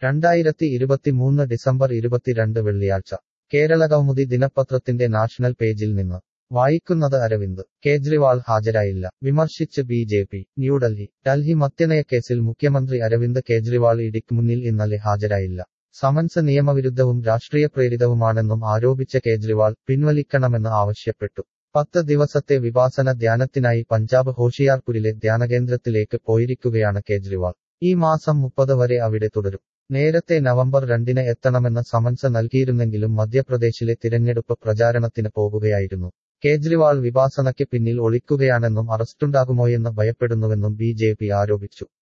രണ്ടായിരത്തി ഇരുപത്തിമൂന്ന് ഡിസംബർ ഇരുപത്തിരണ്ട് വെള്ളിയാഴ്ച കേരളകൗമുദി ദിനപത്രത്തിന്റെ നാഷണൽ പേജിൽ നിന്ന് വായിക്കുന്നത് അരവിന്ദ് കേജ്രിവാൾ ഹാജരായില്ല വിമർശിച്ച് B J P New Delhi Delhi മദ്യനയക്കേസിൽ മുഖ്യമന്ത്രി അരവിന്ദ് കേജ്രിവാൾ ഇഡിക്ക് മുന്നിൽ ഇന്നലെ ഹാജരായില്ല സമൻസ് നിയമവിരുദ്ധവും രാഷ്ട്രീയ പ്രേരിതവുമാണെന്നും ആരോപിച്ച കേജ്രിവാൾ പിൻവലിക്കണമെന്ന് ആവശ്യപ്പെട്ടു പത്ത് ദിവസത്തെ വിപാസന ധ്യാനത്തിനായി പഞ്ചാബ് ഹോഷിയാർപുരിലെ ധ്യാനകേന്ദ്രത്തിലേക്ക് പോയിരിക്കുകയാണ് കേജ്രിവാൾ ഈ മാസം മുപ്പത് വരെ അവിടെ തുടരും നേരത്തെ നവംബർ രണ്ടിന് എത്തണമെന്ന് സമൻസ് നൽകിയിരുന്നെങ്കിലും മധ്യപ്രദേശിലെ തിരഞ്ഞെടുപ്പ് പ്രചാരണത്തിന് പോകുകയായിരുന്നു കേജ്രിവാൾ വിപാസനയ്ക്ക് പിന്നിൽ ഒളിക്കുകയാണെന്നും അറസ്റ്റുണ്ടാകുമോയെന്ന് ഭയപ്പെടുന്നുവെന്നും ബി ആരോപിച്ചു